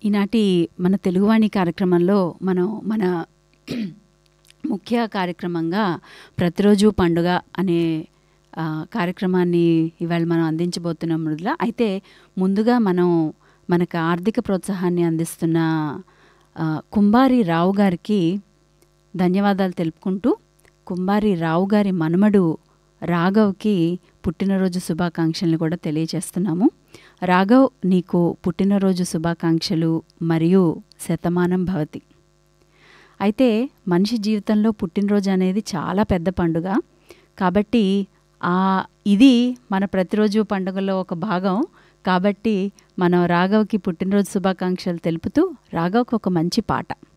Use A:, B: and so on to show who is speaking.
A: ఈనాటి మన తెలుగువాణి కార్యక్రమంలో మనం మన ముఖ్య కార్యక్రమంగా ప్రతిరోజు పండుగ అనే ఆ, కార్యక్రమాన్ని ఇవాళ మనం అందించబోతున్నాం మృదుల అయితే ముందుగా మనం మనకు ఆర్థిక ప్రోత్సాహాన్ని అందిస్తున్న ఆ, కుంబారి రావు గారికి ధన్యవాదాలు తెలుపుకుంటూ కుంబారి రావు గారి మనమడు రాఘవ్కి పుట్టినరోజు శుభాకాంక్షల్ని కూడా తెలియజేస్తున్నాము రాఘవ్ నీకు పుట్టినరోజు శుభాకాంక్షలు మరియు శతమానం భవతి అయితే మనిషి జీవితంలో పుట్టినరోజు అనేది చాలా పెద్ద పండుగ కాబట్టి ఆ ఇది మన ప్రతిరోజు పండుగలో ఒక భాగం కాబట్టి మనం రాఘవ్కి పుట్టినరోజు శుభాకాంక్షలు తెలుపుతూ రాఘవ్కి ఒక మంచి పాట